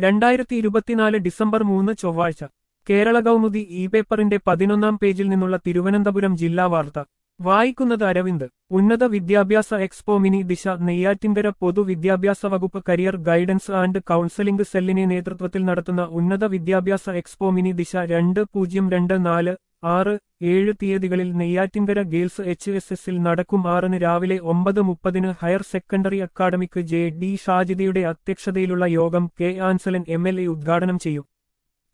രണ്ടായിരത്തി ഇരുപത്തിനാല് ഡിസംബർ മൂന്ന് ചൊവ്വാഴ്ച കേരള കൗമുദി ഇ പേപ്പറിന്റെ പതിനൊന്നാം പേജിൽ നിന്നുള്ള തിരുവനന്തപുരം ജില്ലാ വാർത്ത വായിക്കുന്നത് അരവിന്ദ് ഉന്നത വിദ്യാഭ്യാസ എക്സ്പോ മിനി ദിശ നെയ്യാറ്റിൻകര പൊതുവിദ്യാഭ്യാസ വകുപ്പ് കരിയർ ഗൈഡൻസ് ആൻഡ് കൗൺസലിംഗ് സെല്ലിനെ നേതൃത്വത്തിൽ നടത്തുന്ന ഉന്നത വിദ്യാഭ്യാസ എക്സ്പോ മിനി ദിശ രണ്ട് പൂജ്യം രണ്ട് നാല് ആറ് ഏഴ് തീയതികളിൽ നെയ്യാറ്റിൻകര ഗേൾസ് എച്ച് എസ് എസിൽ നടക്കും ആറിന് രാവിലെ ഒമ്പത് മുപ്പതിന് higher secondary academic J D ഷാജിദയുടെ അധ്യക്ഷതയിലുള്ള യോഗം K Ansalan M L A ഉദ്ഘാടനം ചെയ്യും